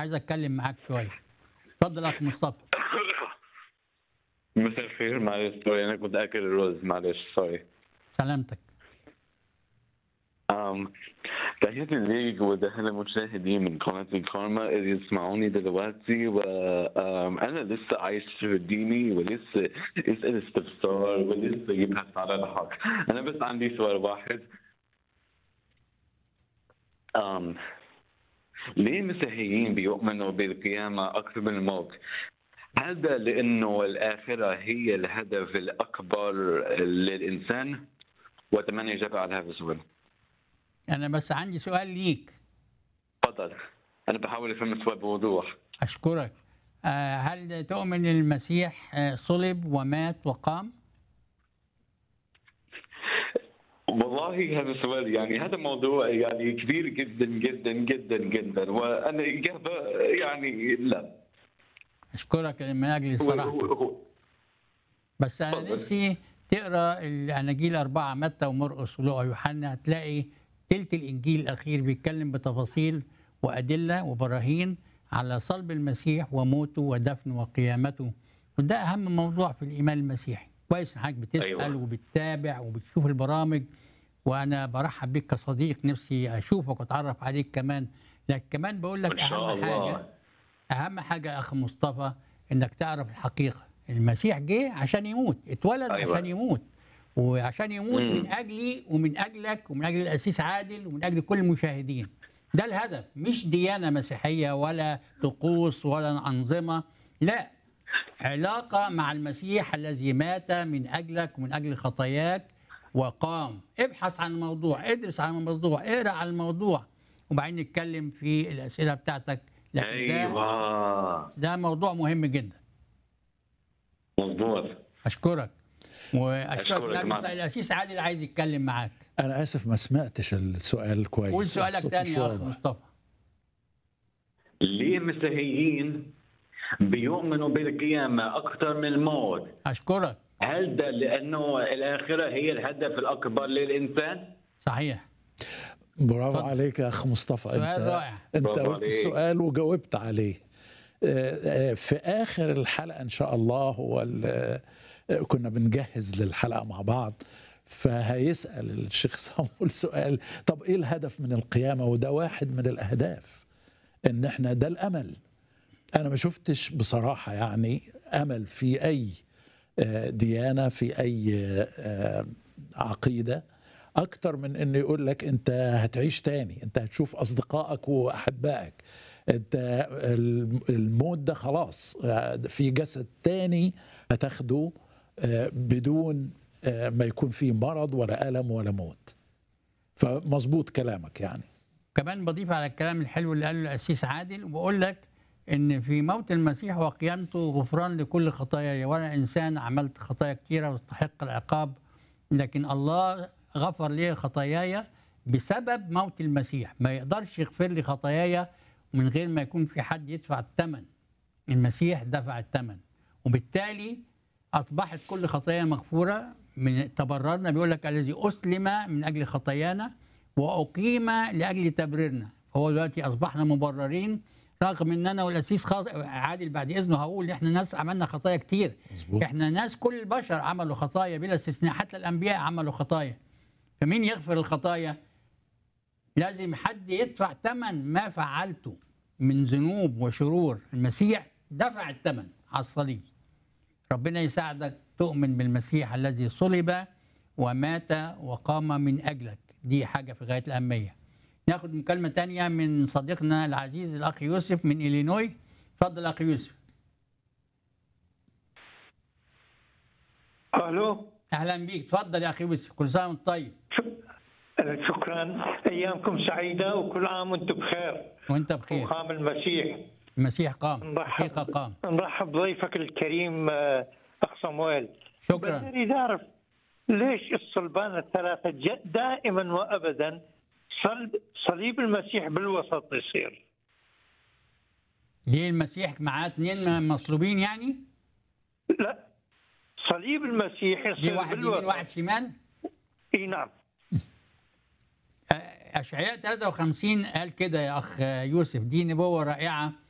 وعايز اتكلم معاك شويه اتفضل يا اخ مصطفى مساء الخير معلش سوري انا كنت اكل الرز معلش سوري سلامتك أم تحياتي ليك ولأهل المشاهدين من قناة الكارما اللي يسمعوني دلوقتي وأنا لسه عايش في ديني ولسه اسأل استفسار ولسه يبحث على الحق أنا بس عندي سؤال واحد أم ليه المسيحيين بيؤمنوا بالقيامة أكثر من الموت؟ هذا لأنه الآخرة هي الهدف الأكبر للإنسان؟ وأتمنى إجابة على هذا السؤال. انا بس عندي سؤال ليك تفضل انا بحاول افهم السؤال بوضوح اشكرك آه، هل تؤمن المسيح آه، صلب ومات وقام والله هذا السؤال يعني هذا موضوع يعني كبير جدا جدا جدا جدا وانا اجابه يعني لا اشكرك من اجل هو- صراحتك هو- هو- بس انا اتفضل. نفسي تقرا الاناجيل اربعه متى ومرقس ولوقا ويوحنا هتلاقي تلت الانجيل الاخير بيتكلم بتفاصيل وادله وبراهين على صلب المسيح وموته ودفنه وقيامته وده اهم موضوع في الايمان المسيحي كويس انك بتسال أيوة. وبتتابع وبتشوف البرامج وانا برحب بيك كصديق نفسي اشوفك واتعرف عليك كمان لكن كمان بقول لك ان شاء اهم حاجه الله اهم حاجه يا اخ مصطفى انك تعرف الحقيقه المسيح جه عشان يموت اتولد أيوة. عشان يموت وعشان يموت مم. من اجلي ومن اجلك ومن اجل الاسيس عادل ومن اجل كل المشاهدين ده الهدف مش ديانه مسيحيه ولا طقوس ولا انظمه لا علاقه مع المسيح الذي مات من اجلك ومن اجل خطاياك وقام ابحث عن الموضوع ادرس عن الموضوع اقرا عن الموضوع وبعدين نتكلم في الاسئله بتاعتك لكن ده ايوه ده موضوع مهم جدا مظبوط اشكرك واشكرك أشكرك لا معك. بس الاسيس عادل عايز يتكلم معاك انا اسف ما سمعتش السؤال كويس قول سؤالك الصوت تاني مش يا اخ واضح. مصطفى ليه المسيحيين بيؤمنوا بالقيامه اكثر من الموت؟ اشكرك هل ده لانه الاخره هي الهدف الاكبر للانسان؟ صحيح برافو اتفضل. عليك يا اخ مصطفى سؤال انت رائع. انت برافو قلت عليك. السؤال وجاوبت عليه آه، آه، في اخر الحلقه ان شاء الله هو ال- آه، كنا بنجهز للحلقه مع بعض فهيسال الشيخ صامول سؤال طب ايه الهدف من القيامه وده واحد من الاهداف ان احنا ده الامل انا ما شفتش بصراحه يعني امل في اي آه، ديانه في اي آه، عقيده اكتر من انه يقول لك انت هتعيش تاني انت هتشوف اصدقائك واحبائك انت الم- الموت ده خلاص آه، في جسد تاني هتاخده آه، بدون آه، ما يكون فيه مرض ولا الم ولا موت فمظبوط كلامك يعني كمان بضيف على الكلام الحلو اللي قاله الاسيس عادل وبقول لك ان في موت المسيح وقيامته غفران لكل خطاياي وانا انسان عملت خطايا كتيره واستحق العقاب لكن الله غفر لي خطاياي بسبب موت المسيح ما يقدرش يغفر لي خطاياي من غير ما يكون في حد يدفع الثمن المسيح دفع الثمن وبالتالي اصبحت كل خطايا مغفوره من تبررنا بيقول لك الذي اسلم من اجل خطايانا واقيم لاجل تبريرنا هو دلوقتي اصبحنا مبررين رغم ان انا والاسيس خاط... عادل بعد اذنه هقول ان احنا ناس عملنا خطايا كتير مظبوط احنا ناس كل البشر عملوا خطايا بلا استثناء حتى الانبياء عملوا خطايا فمين يغفر الخطايا لازم حد يدفع ثمن ما فعلته من ذنوب وشرور المسيح دفع الثمن على الصليب ربنا يساعدك تؤمن بالمسيح الذي صلب ومات وقام من أجلك دي حاجة في غاية الأهمية ناخد مكالمة تانية من صديقنا العزيز الأخ يوسف من إلينوي اتفضل أخ يوسف الو أهلا بيك اتفضل يا أخ يوسف كل سنة وأنت طيب شكرا ايامكم سعيده وكل عام وانتم بخير وأنت بخير وقام المسيح المسيح قام حقيقة نرحب قام نرحب بضيفك الكريم آه، اخ صمويل شكرا بس اريد اعرف ليش الصلبان الثلاثه ج- دائما وابدا صلب صليب المسيح بالوسط يصير ليه المسيح معاه اتنين مصلوبين يعني لا صليب المسيح دي يصير واحد يمين بالوسط واحد شمال اي نعم أشعياء 53 قال كده يا أخ يوسف دي نبوة رائعة